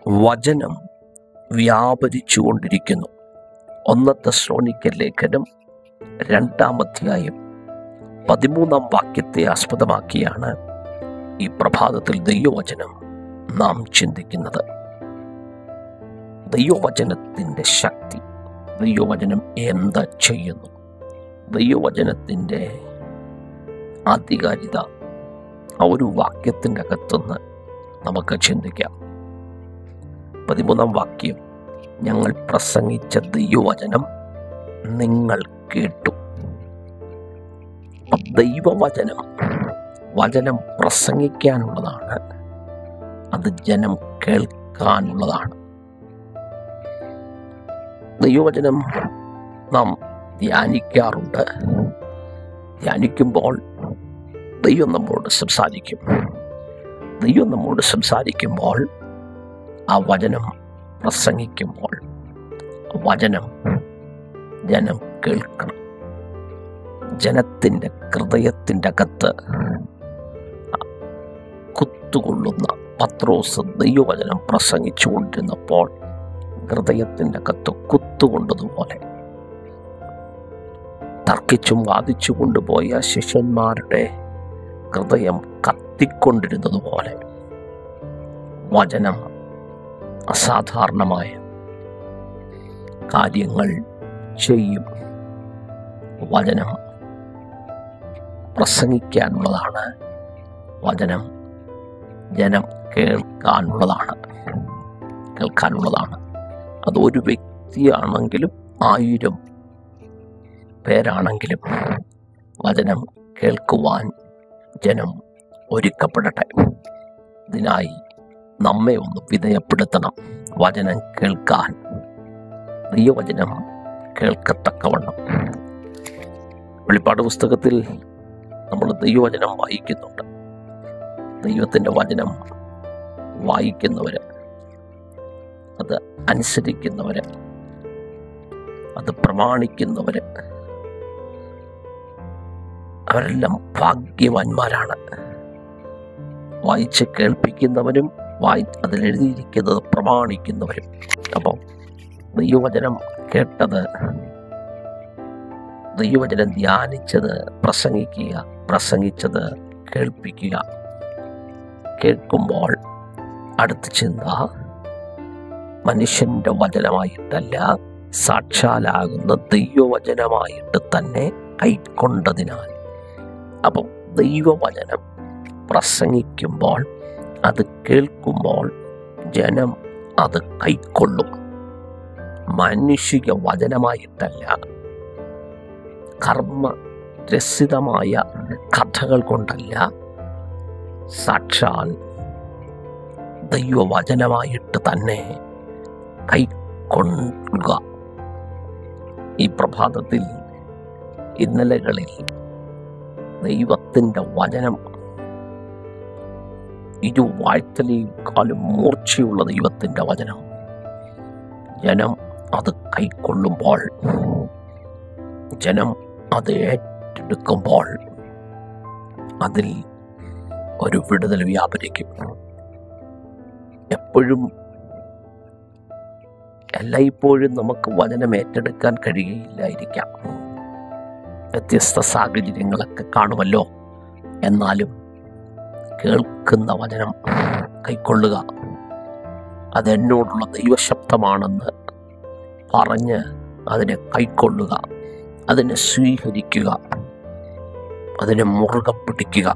വചനം വ്യാപരിച്ചു കൊണ്ടിരിക്കുന്നു ഒന്നത്തെ ശ്രോണിക്ക ലേഖനം രണ്ടാം അധ്യായം പതിമൂന്നാം വാക്യത്തെ ആസ്പദമാക്കിയാണ് ഈ പ്രഭാതത്തിൽ ദൈവവചനം നാം ചിന്തിക്കുന്നത് ദൈവവചനത്തിൻ്റെ ശക്തി ദൈവവചനം എന്താ ചെയ്യുന്നു ദൈവവചനത്തിൻ്റെ ആധികാരികത ആ ഒരു വാക്യത്തിൻ്റെ അകത്തുനിന്ന് നമുക്ക് ചിന്തിക്കാം പതിമൂന്നാം വാക്യം ഞങ്ങൾ പ്രസംഗിച്ച ദൈവവചനം നിങ്ങൾ കേട്ടു അപ്പൊ ദൈവവചനം വചനം പ്രസംഗിക്കാനുള്ളതാണ് അത് ജനം കേൾക്കാനുള്ളതാണ് ദൈവവചനം നാം ധ്യാനിക്കാറുണ്ട് ധ്യാനിക്കുമ്പോൾ ദൈവം നമ്മോട് സംസാരിക്കും ദൈവം നമ്മോട് സംസാരിക്കുമ്പോൾ ആ വചനം പ്രസംഗിക്കുമ്പോൾ വചനം ജനം കേൾക്കണം ജനത്തിൻ്റെ ഹൃദയത്തിൻ്റെ അകത്ത് കുത്തുകൊള്ളുന്ന പത്രോസ് ദൈവവചനം പ്രസംഗിച്ചു കൊണ്ടിരുന്നപ്പോൾ ഹൃദയത്തിൻ്റെ അകത്ത് കുത്തുകൊണ്ടതുപോലെ തർക്കിച്ചും വാദിച്ചു കൊണ്ടുപോയ ശിഷ്യന്മാരുടെ ഹൃദയം കത്തിക്കൊണ്ടിരുന്നതുപോലെ വചനം അസാധാരണമായ കാര്യങ്ങൾ ചെയ്യും വചനം പ്രസംഗിക്കാനുള്ളതാണ് വചനം ജനം കേൾക്കാനുള്ളതാണ് കേൾക്കാനുള്ളതാണ് അത് ഒരു വ്യക്തിയാണെങ്കിലും ആയിരം പേരാണെങ്കിലും വചനം കേൾക്കുവാൻ ജനം ഒരുക്കപ്പെടട്ടെ ഇതിനായി നമ്മെ ഒന്ന് വിധേയപ്പെടുത്തണം വചനം കേൾക്കാൻ ദൈവവചനം കേൾക്കത്തക്കവണ്ണം വെളിപ്പാട് പുസ്തകത്തിൽ നമ്മൾ ദൈവവചനം വായിക്കുന്നുണ്ട് ദൈവത്തിൻ്റെ വചനം വായിക്കുന്നവര് അത് അനുസരിക്കുന്നവര് അത് പ്രമാണിക്കുന്നവര് അവരെല്ലാം ഭാഗ്യവാന്മാരാണ് വായിച്ച് കേൾപ്പിക്കുന്നവരും വായി അതിലെഴുതിയിരിക്കുന്നത് പ്രമാണിക്കുന്നവരും അപ്പം ദൈവവചനം കേട്ടത് ദൈവവചനം ധ്യാനിച്ചത് പ്രസംഗിക്കുക പ്രസംഗിച്ചത് കേൾപ്പിക്കുക കേൾക്കുമ്പോൾ അടുത്ത ചിന്ത മനുഷ്യന്റെ വചനമായിട്ടല്ല സാക്ഷാലാകുന്ന ദൈവവചനമായിട്ട് തന്നെ കൈക്കൊണ്ടതിനാൽ അപ്പം ദൈവവചനം പ്രസംഗിക്കുമ്പോൾ അത് കേൾക്കുമ്പോൾ ജനം അത് കൈക്കൊള്ളും മാനുഷിക വചനമായിട്ടല്ല കർമ്മ രസിതമായ കഥകൾ കൊണ്ടല്ല സാക്ഷാൽ ദൈവവചനമായിട്ട് തന്നെ കൈക്കൊള്ളുക ഈ പ്രഭാതത്തിൽ ഇന്നലകളിൽ ദൈവത്തിൻ്റെ വചനം ഇരുവാഴ്ത്തലേക്കാളും മൂർച്ചയുള്ള ദൈവത്തിൻ്റെ വചനം ജനം അത് കൈക്കൊള്ളുമ്പോൾ ജനം അത് ഏറ്റെടുക്കുമ്പോൾ അതിൽ ഒരു വിടുതൽ വ്യാപരിക്കും എപ്പോഴും എല്ലായ്പ്പോഴും നമുക്ക് വചനം ഏറ്റെടുക്കാൻ കഴിയുകയില്ലായിരിക്കാം വ്യത്യസ്ത സാഹചര്യങ്ങളൊക്കെ കാണുമല്ലോ എന്നാലും കേൾക്കുന്ന വചനം കൈക്കൊള്ളുക അതെന്നോടുള്ള ദൈവശബ്ദമാണെന്ന് പറഞ്ഞ് അതിനെ കൈക്കൊള്ളുക അതിനെ സ്വീകരിക്കുക അതിനെ മുറുകെ പിടിക്കുക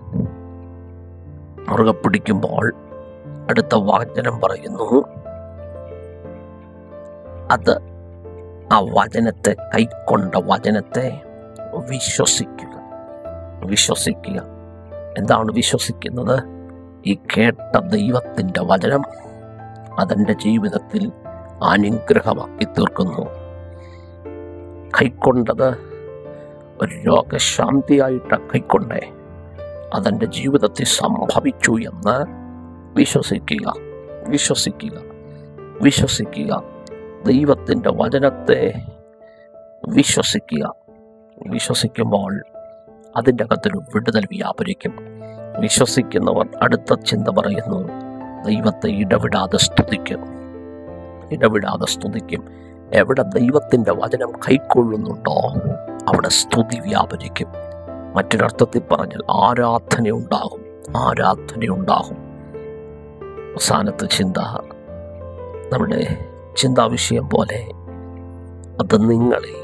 മുറുകെ പിടിക്കുമ്പോൾ അടുത്ത വചനം പറയുന്നു അത് ആ വചനത്തെ കൈക്കൊണ്ട വചനത്തെ വിശ്വസിക്കുക വിശ്വസിക്കുക എന്താണ് വിശ്വസിക്കുന്നത് ഈ കേട്ട ദൈവത്തിൻ്റെ വചനം അതെൻ്റെ ജീവിതത്തിൽ അനുഗ്രഹമാക്കി തീർക്കുന്നു കൈക്കൊണ്ടത് ഒരു രോഗശാന്തിയായിട്ട് കൈക്കൊണ്ടേ അതെൻ്റെ ജീവിതത്തിൽ സംഭവിച്ചു എന്ന് വിശ്വസിക്കുക വിശ്വസിക്കുക വിശ്വസിക്കുക ദൈവത്തിൻ്റെ വചനത്തെ വിശ്വസിക്കുക വിശ്വസിക്കുമ്പോൾ അതിൻ്റെ അകത്തൊരു വിടുതൽ വ്യാപരിക്കും വിശ്വസിക്കുന്നവർ അടുത്ത ചിന്ത പറയുന്നു ദൈവത്തെ ഇടവിടാതെ സ്തുതിക്കും ഇടവിടാതെ സ്തുതിക്കും എവിടെ ദൈവത്തിൻ്റെ വചനം കൈക്കൊള്ളുന്നുണ്ടോ അവിടെ സ്തുതി വ്യാപരിക്കും മറ്റൊരർത്ഥത്തിൽ പറഞ്ഞാൽ ആരാധനയുണ്ടാകും ആരാധനയുണ്ടാകും അവസാനത്തെ ചിന്ത നമ്മുടെ ചിന്താവിഷയം പോലെ അത് നിങ്ങളിൽ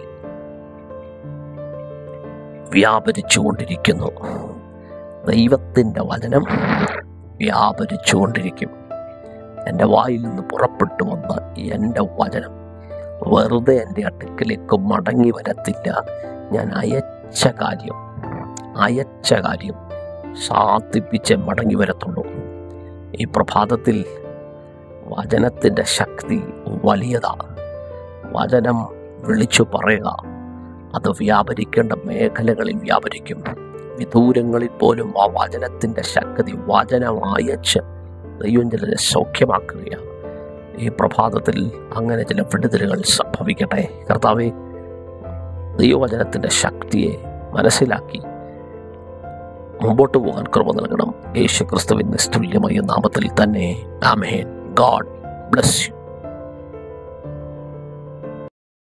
വ്യാപരിച്ചുകൊണ്ടിരിക്കുന്നു ദൈവത്തിൻ്റെ വചനം വ്യാപരിച്ചുകൊണ്ടിരിക്കും എൻ്റെ വായിൽ നിന്ന് പുറപ്പെട്ടു വന്ന എൻ്റെ വചനം വെറുതെ എൻ്റെ അടുക്കിലേക്ക് മടങ്ങി വരത്തില്ല ഞാൻ അയച്ച കാര്യം അയച്ച കാര്യം സാധിപ്പിച്ച് മടങ്ങി വരത്തുള്ളൂ ഈ പ്രഭാതത്തിൽ വചനത്തിൻ്റെ ശക്തി വലിയതാണ് വചനം വിളിച്ചു പറയുക അത് വ്യാപരിക്കേണ്ട മേഖലകളിൽ വ്യാപരിക്കും വിദൂരങ്ങളിൽ പോലും ആ വചനത്തിൻ്റെ ശക്തി വചനം അയച്ച് ദൈവം ചിലരെ സൗഖ്യമാക്കുകയാണ് ഈ പ്രഭാതത്തിൽ അങ്ങനെ ചില വിടുതലുകൾ സംഭവിക്കട്ടെ കർത്താവെ ദൈവവചനത്തിൻ്റെ ശക്തിയെ മനസ്സിലാക്കി മുമ്പോട്ട് പോകാൻ കൃപ നൽകണം യേശു ക്രിസ്തുവിൻ നിസ്തുല്യമായ നാമത്തിൽ തന്നെ ആമേൻ ഗോഡ് ബ്ലസ് യു